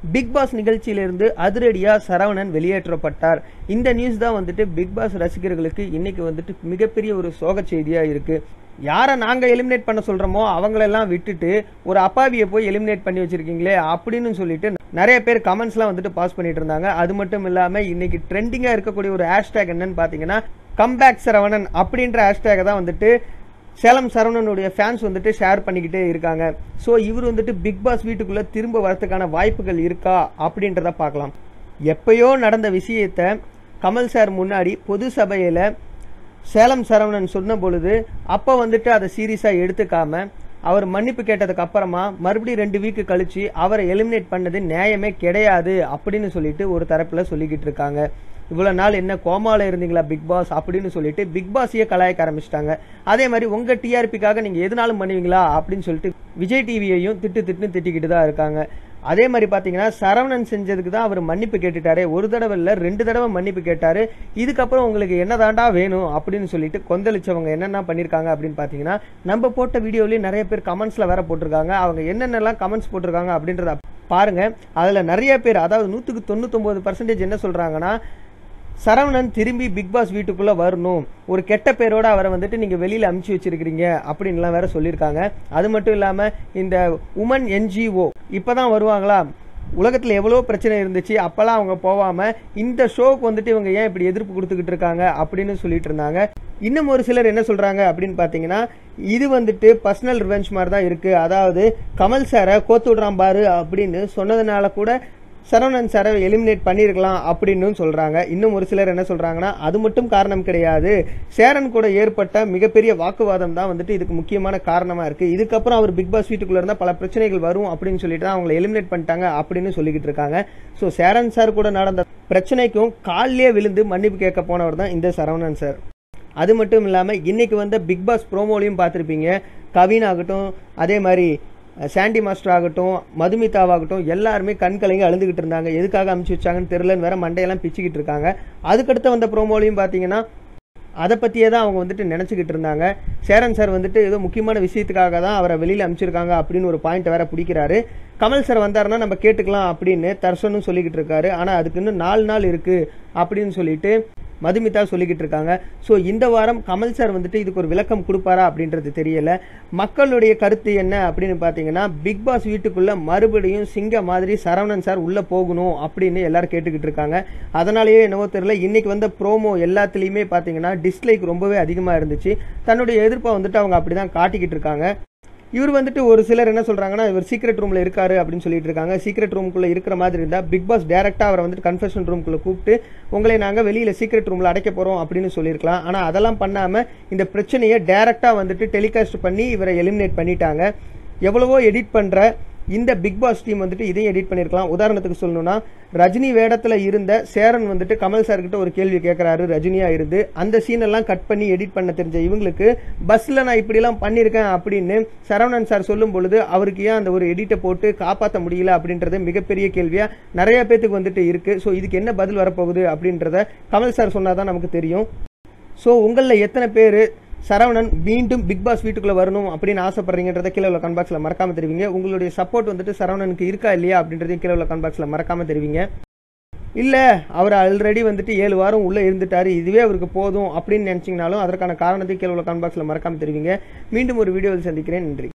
big pass நிகழ்ச்சியிலிருந்து அதிரடியா சரவணன் வெளியேற்றப்பட்டார் இந்த news தான் வந்துட்டு பிக் பாஸ் ரசிகர்களுக்கு இன்னைக்கு வந்துட்டு மிகப்பெரிய ஒரு சோக செய்தியா இருக்கு யாரை நாங்க எலிமினேட் பண்ண சொல்றோமோ அவங்களெல்லாம் விட்டுட்டு ஒரு அப்பாவியை போய் எலிமினேட் பண்ணி வச்சிருக்கீங்களே அப்படின்னு சொல்லிட்டு நிறைய பேர் கமெண்ட்ஸ்லாம் வந்துட்டு பாஸ் பண்ணிட்டு இருந்தாங்க அது மட்டும் இல்லாம இன்னைக்கு ட்ரெண்டிங்கா இருக்கக்கூடிய ஒரு ஹேஷ்டேக் என்னன்னு பாத்தீங்கன்னா கம்பேக் சரவணன் அப்படின்ற ஹேஷ்டேக் தான் வந்துட்டு சேலம் சரவணனுடைய ஃபேன்ஸ் வந்துட்டு ஷேர் பண்ணிக்கிட்டே இருக்காங்க ஸோ இவர் வந்துட்டு பிக் பாஸ் வீட்டுக்குள்ள திரும்ப வரதுக்கான வாய்ப்புகள் இருக்கா அப்படின்றத பார்க்கலாம் எப்பயோ நடந்த விஷயத்த கமல் சார் முன்னாடி பொது சபையில சேலம் சரவணன் சொன்ன பொழுது அப்போ வந்துட்டு அதை சீரியஸாக எடுத்துக்காம அவர் மன்னிப்பு கேட்டதுக்கு அப்புறமா மறுபடியும் ரெண்டு வீக்கு கழிச்சு அவரை எலிமினேட் பண்ணது நியாயமே கிடையாது அப்படின்னு சொல்லிட்டு ஒரு தரப்புல சொல்லிக்கிட்டு இருக்காங்க இவ்வளவு நாள் என்ன கோமால இருந்தீங்களா பிக் பாஸ் அப்படின்னு சொல்லிட்டு பிக் பாஸையே கலாய்க்க ஆரம்பிச்சிட்டாங்க அதே மாதிரி உங்க டிஆர்பிக்காக நீங்க எதுனாலும் பண்ணுவீங்களா அப்படின்னு சொல்லிட்டு விஜய் டிவியையும் திட்டு திட்டுன்னு திட்டிக்கிட்டு தான் இருக்காங்க அதே மாதிரி பாத்தீங்கன்னா சரவணன் செஞ்சதுக்கு தான் அவர் மன்னிப்பு கேட்டுட்டாரு ஒரு தடவை இல்ல ரெண்டு தடவை மன்னிப்பு கேட்டாரு இதுக்கப்புறம் உங்களுக்கு என்னதாண்டா வேணும் அப்படின்னு சொல்லிட்டு கொந்தளிச்சவங்க என்னென்ன பண்ணிருக்காங்க அப்படின்னு பாத்தீங்கன்னா நம்ம போட்ட வீடியோலயே நிறைய பேர் கமெண்ட்ஸ்ல வேற போட்டிருக்காங்க அவங்க என்னென்னலாம் கமெண்ட்ஸ் போட்டிருக்காங்க அப்படின்றத பாருங்க அதுல நிறைய பேர் அதாவது நூத்துக்கு தொண்ணூத்தொன்பது பர்சன்டேஜ் என்ன சொல்றாங்கன்னா சரவணன் திரும்பி பிக் பாஸ் வீட்டுக்குள்ள வரணும் ஒரு கெட்ட பேரோட அவரை வந்துட்டு நீங்க வெளியில அமுச்சு வச்சிருக்கிறீங்க அப்படின்லாம் வேற சொல்லியிருக்காங்க அது மட்டும் இல்லாம இந்த உமன் என்ஜிஓ இப்பதான் வருவாங்களா உலகத்துல எவ்வளவு பிரச்சனை இருந்துச்சு அப்பெல்லாம் அவங்க போவாம இந்த ஷோக்கு வந்துட்டு இவங்க ஏன் இப்படி எதிர்ப்பு கொடுத்துக்கிட்டு இருக்காங்க அப்படின்னு சொல்லிட்டு இருந்தாங்க இன்னும் ஒரு சிலர் என்ன சொல்றாங்க அப்படின்னு பாத்தீங்கன்னா இது வந்துட்டு பர்சனல் ரிவெஞ்ச் மாதிரி தான் இருக்கு அதாவது கமல் சாரை கோத்து விடுறான் பாரு அப்படின்னு சொன்னதுனால கூட சரவணன் சாரை எலிமினேட் பண்ணியிருக்கலாம் அப்படின்னு சொல்றாங்க இன்னும் ஒரு சிலர் என்ன சொல்றாங்கன்னா அது மட்டும் காரணம் கிடையாது சேரன் கூட ஏற்பட்ட மிகப்பெரிய வாக்குவாதம் தான் வந்துட்டு இதுக்கு முக்கியமான காரணமா இருக்கு இதுக்கப்புறம் அவர் பிக் பாஸ் வீட்டுக்குள்ள இருந்தா பல பிரச்சனைகள் வரும் அப்படின்னு சொல்லிட்டு தான் அவங்களை எலிமினேட் பண்ணிட்டாங்க அப்படின்னு சொல்லிக்கிட்டு இருக்காங்க ஸோ சேரன் சார் கூட நடந்த பிரச்சனைக்கும் காலிலே விழுந்து மன்னிப்பு கேட்க போனவர் தான் இந்த சரவணன் சார் அது மட்டும் இல்லாமல் இன்னைக்கு வந்த பிக் பாஸ் ப்ரோமோலையும் பார்த்துருப்பீங்க கவின் ஆகட்டும் அதே மாதிரி சாண்டி மாஸ்டர் ஆகட்டும் மதுமிதாவாகட்டும் எல்லாருமே கண் கலங்கி அழுதுகிட்டு இருந்தாங்க எதுக்காக அமுச்சு வச்சாங்கன்னு தெரியலன்னு வேற மண்டையெல்லாம் பிச்சுக்கிட்டு இருக்காங்க அதுக்கடுத்து வந்த ப்ரோமோலையும் பார்த்தீங்கன்னா அதை பற்றியே தான் அவங்க வந்துட்டு நினச்சிக்கிட்டு இருந்தாங்க சேரன் சார் வந்துட்டு ஏதோ முக்கியமான விஷயத்துக்காக தான் அவரை வெளியில் அனுப்பிச்சிருக்காங்க அப்படின்னு ஒரு பாயிண்ட் வேற பிடிக்கிறாரு கமல் சார் வந்தாருன்னா நம்ம கேட்டுக்கலாம் அப்படின்னு தர்ஷனும் சொல்லிக்கிட்டு இருக்காரு ஆனால் அதுக்கு இன்னும் நாலு நாள் இருக்கு அப்படின்னு சொல்லிட்டு மதுமிதா சொல்லிக்கிட்டு இருக்காங்க ஸோ இந்த வாரம் கமல் சார் வந்துட்டு இதுக்கு ஒரு விளக்கம் கொடுப்பாரா அப்படின்றது தெரியல மக்களுடைய கருத்து என்ன அப்படின்னு பார்த்தீங்கன்னா பிக் பாஸ் வீட்டுக்குள்ள மறுபடியும் சிங்க மாதிரி சரவணன் சார் உள்ள போகணும் அப்படின்னு எல்லாரும் கேட்டுக்கிட்டு இருக்காங்க அதனாலேயே என்னவோ தெரியல இன்னைக்கு வந்த ப்ரோமோ எல்லாத்துலேயுமே பார்த்தீங்கன்னா டிஸ்லைக் ரொம்பவே அதிகமாக இருந்துச்சு தன்னுடைய எதிர்ப்பை வந்துட்டு அவங்க அப்படிதான் காட்டிக்கிட்டு இருக்காங்க இவர் வந்துட்டு ஒரு சிலர் என்ன சொல்றாங்கன்னா இவர் சீக்ரெட் ரூம்ல இருக்காரு அப்படின்னு சொல்லிட்டு இருக்காங்க சீக்ரெட் ரூம்குள்ள இருக்கிற மாதிரி இருந்தா பிக் பாஸ் டைரக்டா அவரை வந்துட்டு கன்ஃபெஷன் ரூம்குள்ள கூப்பிட்டு உங்களை நாங்க வெளியில சீக்ரெட் ரூம்ல அடைக்க போறோம் அப்படின்னு சொல்லியிருக்கலாம் ஆனா அதெல்லாம் பண்ணாம இந்த பிரச்சனையை டைரக்டா வந்துட்டு டெலிகாஸ்ட் பண்ணி இவரை எலிமினேட் பண்ணிட்டாங்க எவ்வளவோ எடிட் பண்ற இந்த பிக் பாஸ் டீம் வந்துட்டு இதையும் எடிட் பண்ணிருக்கலாம் உதாரணத்துக்கு சொல்லணும்னா ரஜினி வேடத்துல இருந்த சேரன் வந்துட்டு கமல் சார் கிட்ட ஒரு கேள்வி கேட்கறாரு ரஜினியா இருந்து அந்த சீன் எல்லாம் கட் பண்ணி எடிட் பண்ண தெரிஞ்ச இவங்களுக்கு பஸ்ல நான் இப்படி எல்லாம் பண்ணிருக்கேன் அப்படின்னு சரவணன் சார் சொல்லும் பொழுது அவருக்கு ஏன் அந்த ஒரு எடிட்டை போட்டு காப்பாற்ற முடியல அப்படின்றது மிகப்பெரிய கேள்வியா நிறைய பேத்துக்கு வந்துட்டு இருக்கு ஸோ இதுக்கு என்ன பதில் வரப்போகுது அப்படின்றத கமல் சார் சொன்னாதான் நமக்கு தெரியும் ஸோ உங்களில் எத்தனை பேர் சரவணன் மீண்டும் பிக் பாஸ் வீட்டுக்குள்ள வரணும் அப்படின்னு ஆசைப்படுறீங்கன்றத கீழே உள்ள கன்பாக்ஸ்ல மறக்காம தெரிவிங்க உங்களுடைய சப்போர்ட் வந்துட்டு சரவணனுக்கு இருக்கா இல்லையா அப்படின்றதையும் கீழே உள்ள கன்பாக்ஸ்ல மறக்காம தெரிவிங்க இல்ல அவர் ஆல்ரெடி வந்துட்டு ஏழு வாரம் உள்ள இருந்துட்டாரு இதுவே அவருக்கு போதும் அப்படின்னு நினைச்சீங்கனாலும் அதற்கான காரணத்தை கீழே உள்ள கன்பாக்ஸ்ல மறக்காம தெரிவிங்க மீண்டும் ஒரு வீடியோவில் சந்திக்கிறேன் நன்றி